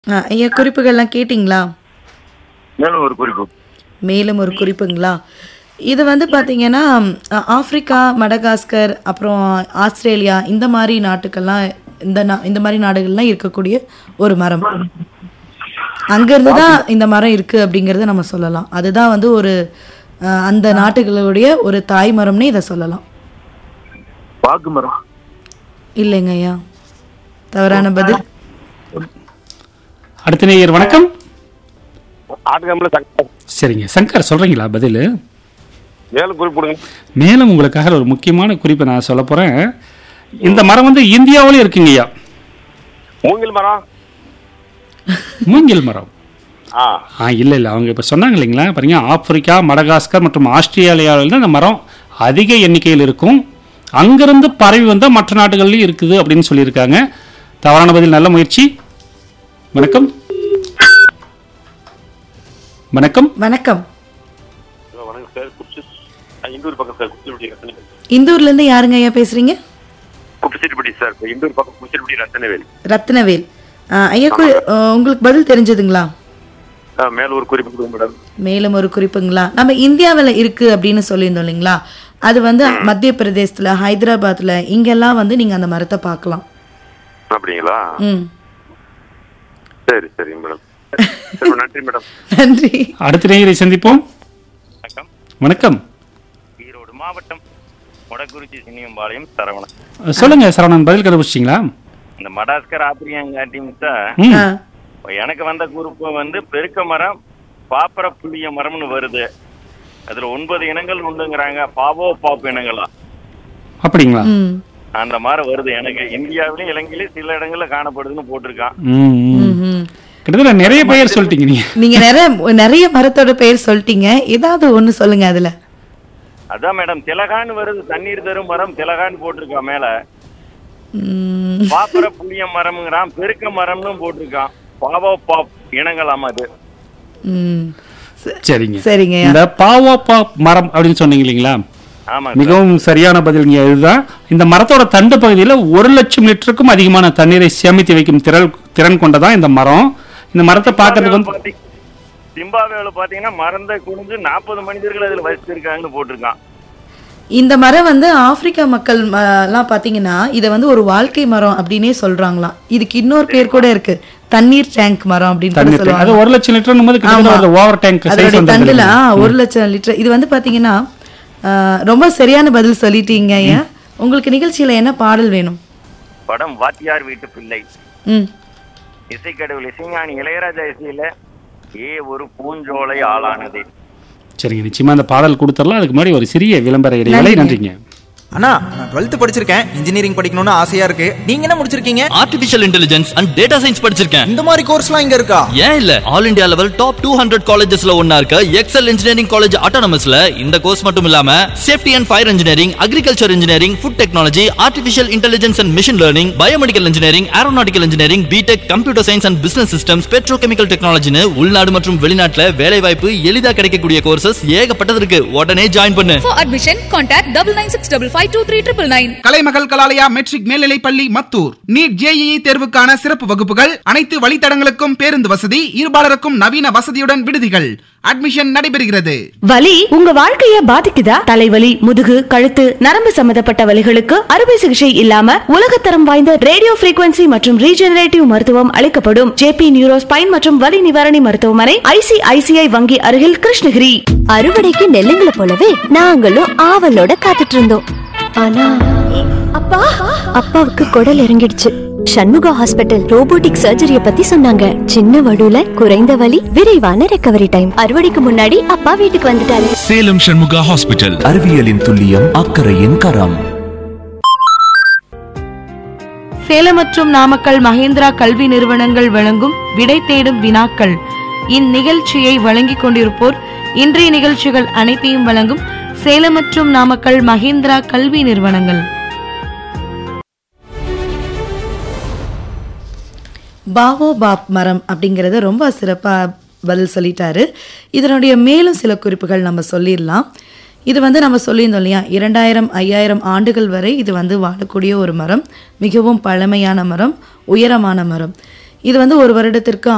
ஆ, ஐயா குறிப்புகள்லாம் கேட்டிங்களா மேலும் ஒரு குறிப்பு மேலும் ஒரு குறிப்புங்களா இது வந்து பார்த்தீங்கன்னா அ, ஆப்பிரிக்கா மடகாஸ்கர் அப்புறம் ஆஸ்திரேலியா இந்த மாதிரி நாட்டுக்கெல்லாம் இந்த நா- இந்த மாதிரி நாடுகள்லாம் இருக்கக்கூடிய ஒரு மரம் அங்கேருந்து தான் இந்த மரம் இருக்கு அப்படிங்கிறத நம்ம சொல்லலாம் அதுதான் வந்து ஒரு அ, அந்த நாட்டுகளுடைய ஒரு தாய் மரம்னே இதை சொல்லலாம் பாக்கு மரம் இல்லைங்க ஐயா தவறான பதில் அடுத்த நேயர் வணக்கம் ஆட்டுக்காமல சக்கரை சரிங்க சங்கர் சொல்றீங்களா பதில் மேலும் குறிப்பு கொடுங்க மேலும் உங்களுக்காக ஒரு முக்கியமான குறிப்பை நான் சொல்ல போறேன் இந்த மரம் வந்து இந்தியாவிலே இருக்குங்கய்யா மூங்கில் மரம் மூங்கில் மரம் ஆ ஆ இல்லை இல்லை அவங்க இப்போ சொன்னாங்க இல்லைங்களா பாருங்க ஆப்பிரிக்கா மடகாஸ்கர் மற்றும் ஆஸ்திரேலியாவில் தான் இந்த மரம் அதிக எண்ணிக்கையில் இருக்கும் அங்கிருந்து பரவி வந்தால் மற்ற நாடுகள்லையும் இருக்குது அப்படின்னு சொல்லியிருக்காங்க தவறான பதில் நல்ல முயற்சி வணக்கம் வணக்கம் வணக்கம் வணக்கம் சார் குப்சி இந்தூர் பக்கம் சார் குப்சிப்பட்டி ரத்தனவேல் இந்தூர்லேருந்து யாருங்க ஐயா பேசுறீங்க குப்சிப்பட்டி சார் இந்தூர் பக்கம் குப்சிப்பட்டி ரத்தனவேல் ரத்னவேல் ஆ, ஐயா கு- அ, உங்களுக்கு பதில் தெரிஞ்சதுங்களா ஆ, மேல ஒரு குறிப்பு கொடுங்க மேடம் மேலும் ஒரு குறிப்புங்களா நம்ம இந்தியாவில் இருக்கு அப்படின்னு சொல்லியிருந்தோம் இல்லைங்களா அது வந்து மத்திய பிரதேசத்துல ஹைதராபாத்ல இங்கெல்லாம் வந்து நீங்க அந்த மரத்தை பார்க்கலாம் அப்படிங்களா ம் சரி சரிங்க மேடம் சரி, நன்றி மேடம் நன்றி அடுத்த நேயரை சந்திப்போம் வணக்கம் வணக்கம் ஈரோடு மாவட்டம் மொடக்குறிச்சி சினியம்பாளையம் சரவணன் சொல்லுங்க சரவணன் பதில் கண்டுபிடிச்சிங்களா இந்த மடாஸ்கர் ஆப்பிரியாங்காட்டி முத்தா ம் ஆ, எனக்கு வந்த குறிப்பு வந்து பெருக்க மரம் பாப்பர புளிய மரம்னு வருது அதுல ஒன்பது இனங்கள் உண்டுங்கிறாங்க பாவோ பாப்பு இனங்களா அப்படிங்களா ம் அந்த மாதிரி வருது எனக்கு இந்தியாவிலும் இலங்கையிலும் சில இடங்கள்ல காணப்படுதுன்னு போட்டிருக்கான் ம், ம். ம்ஹும். கிட்டத்தட்ட நிறைய பெயர் சொல்லிட்டீங்க நீங்க நீங்க நிறைய நிறைய மரத்தோட பெயர் சொல்லிட்டீங்க ஏதாவது ஒண்ணு சொல்லுங்க அதுல அதான் மேடம் திலகான்னு வருது தண்ணீர் தரும் மரம் திலகான்னு போட்டிருக்கான் மேல ம், பாப்பர புளிய மரம்ங்கிறான் பெருக்க மரம்னு போட்டிருக்கான் பாவோ பாப் இனங்களாமா அது ம். ச- சரிங்க சரிங்க இந்த பாவோப்பா மரம் அப்படின்னு சொன்னீங்க இல்லைங்களா ஆமா மிகவும் சரியான பதில்ங்க இதுதான் இந்த மரத்தோட தண்டு பகுதியில் ஒரு லட்சம் லிட்டருக்கும் அதிகமான தண்ணீரை சேமித்து வைக்கும் திறன் திறன் கொண்டதான் இந்த மரம் இந்த மரத்தை பார்க்கறதுக்கு வந்து பாத்தி- சிம்பாப்வேல பாத்தீங்கன்னா மறந்த குனிஞ்சு நாற்பது மனிதர்கள் அதுல வசிச்சிருக்காங்கன்னு போட்டிருக்கான் இந்த மரம் வந்து ஆப்பிரிக்கா மக்கள் ம- எல்லாம் பாத்தீங்கன்னா இதை வந்து ஒரு வாழ்க்கை மரம் அப்படின்னே சொல்றாங்களாம் இதுக்கு இன்னொரு பேர் கூட இருக்கு தண்ணீர் டேங்க் மரம் அப்படின்னு கூட தண்ணீர் tank. அது சொல்லுவாங்க ஒரு லட்சம் லிட்டர் போது ஆமா. ஓவர் டேங்க் சைஸ் அதோட வந்து தண்டுல ஒரு லட்சம் லிட்டர் இது வந்து பாத்தீங்கன்னா ஆ, ரொம்ப சரியான பதில் சொல்லிட்டீங்க ஐயா உங்களுக்கு நிகழ்ச்சியில என்ன பாடல் வேணும் படம் வாத்தியார் வீட்டு பிள்ளை ம் இசைக்கடவுள் இசைஞானி இளையராஜா இசையில ஏ ஒரு பூஞ்சோலை ஆளானது சரிங்க நிச்சயமா அந்த பாடல் கொடுத்துடலாம் அதுக்கு முன்னாடி ஒரு சிறிய விளம்பர இடைவேளை நன்றிங்க அண்ணா நான் டுவெல்த் படிச்சிருக்கேன் இன்ஜினியரிங் படிக்கணும்னு ஆசையா இருக்கு நீங்க என்ன முடிச்சிருக்கீங்க artificial intelligence and data science படிச்சிருக்கேன் இந்த மாதிரி கோர்ஸ்லாம் இங்க இருக்கா ஏன் இல்ல all India level top two hundred காலேஜஸ்ல ஒன்னா இருக்க எக்ஸல் இன்ஜினியரிங் காலேஜ் ஆட்டோனமஸ்ல இந்த கோர்ஸ் மட்டும் இல்லாம safety and fire engineering agriculture engineering food technology artificial intelligence and machine learning biomedical engineering aeronautical engineering BTech computer science and business systems petrochemical டெக்னாலஜின்னு உள்நாடு மற்றும் வெளிநாட்டுல வேலை வாய்ப்பு எளிதா கிடைக்கக்கூடிய கோர்சஸ் ஏகப்பட்டது இருக்கு உடனே ஜாயின் பண்ணு For admission, contact double nine six double five two three triple nine. Kalaimagal Kalalaya matric மேல்நிலைப் பள்ளி மத்தூர் நீட் ஜேஇஇ தேர்வுக்கான சிறப்பு வகுப்புகள் அனைத்து வழித்தடங்களுக்கும் பேருந்து வசதி இருபாலருக்கும் நவீன வசதியுடன் விடுதிகள் அட்மிஷன் நடைபெறுகிறது வலி உங்க வாழ்க்கைய பாதிக்குதா தலைவலி முதுகு கழுத்து நரம்பு சம்பந்தப்பட்ட வலிகளுக்கு அறுவை சிகிச்சை இல்லாம உலகத்தரம் வாய்ந்த ரேடியோ frequency மற்றும் ரீஜெனரேட்டிவ் மருத்துவம் அளிக்கப்படும் ஜேபி நியூரோ ஸ்பைன் மற்றும் வலி நிவாரணி மருத்துவமனை ஐசிஐசிஐ வங்கி அருகில் கிருஷ்ணகிரி அறுவடைக்கு நெல்லுங்களை போலவே நாங்களும் ஆவலோட காத்துட்டு இருந்தோம் ஆனா அப்பா அப்பாவுக்கு குடல் இறங்கிடுச்சு சண்முகா ஹாஸ்பிட்டல் ரோபோட்டிக் சர்ஜரிய பத்தி சொன்னாங்க சின்ன வடுல குறைந்த வலி விரைவான ரெக்கவரி டைம் அறுவடைக்கு முன்னாடி அப்பா வீட்டுக்கு வந்துட்டாரு சேலம் சண்முகா ஹாஸ்பிட்டல் அறிவியலின் துல்லியம் அக்கறையின் கரம் சேலம் மற்றும் நாமக்கல் மகேந்திரா கல்வி நிறுவனங்கள் வழங்கும் விடை தேடும் வினாக்கள் இந்நிகழ்ச்சியை வழங்கிக் கொண்டிருப்போர் இன்றைய நிகழ்ச்சிகள் அனைத்தையும் வழங்கும் சேலம் மற்றும் நாமக்கல் மகேந்திரா கல்வி நிறுவனங்கள் பாவோ பாப் மரம் அப்படிங்கிறத ரொம்ப சிறப்பாக பதில் சொல்லிட்டாரு இதனுடைய மேலும் சில குறிப்புகள் நம்ம சொல்லிடலாம் இது வந்து நம்ம சொல்லியிருந்தோம் இல்லையா இரண்டாயிரம் ஐயாயிரம் ஆண்டுகள் வரை இது வந்து வாழக்கூடிய ஒரு மரம் மிகவும் பழமையான மரம் உயரமான மரம் இது வந்து ஒரு வருடத்திற்கு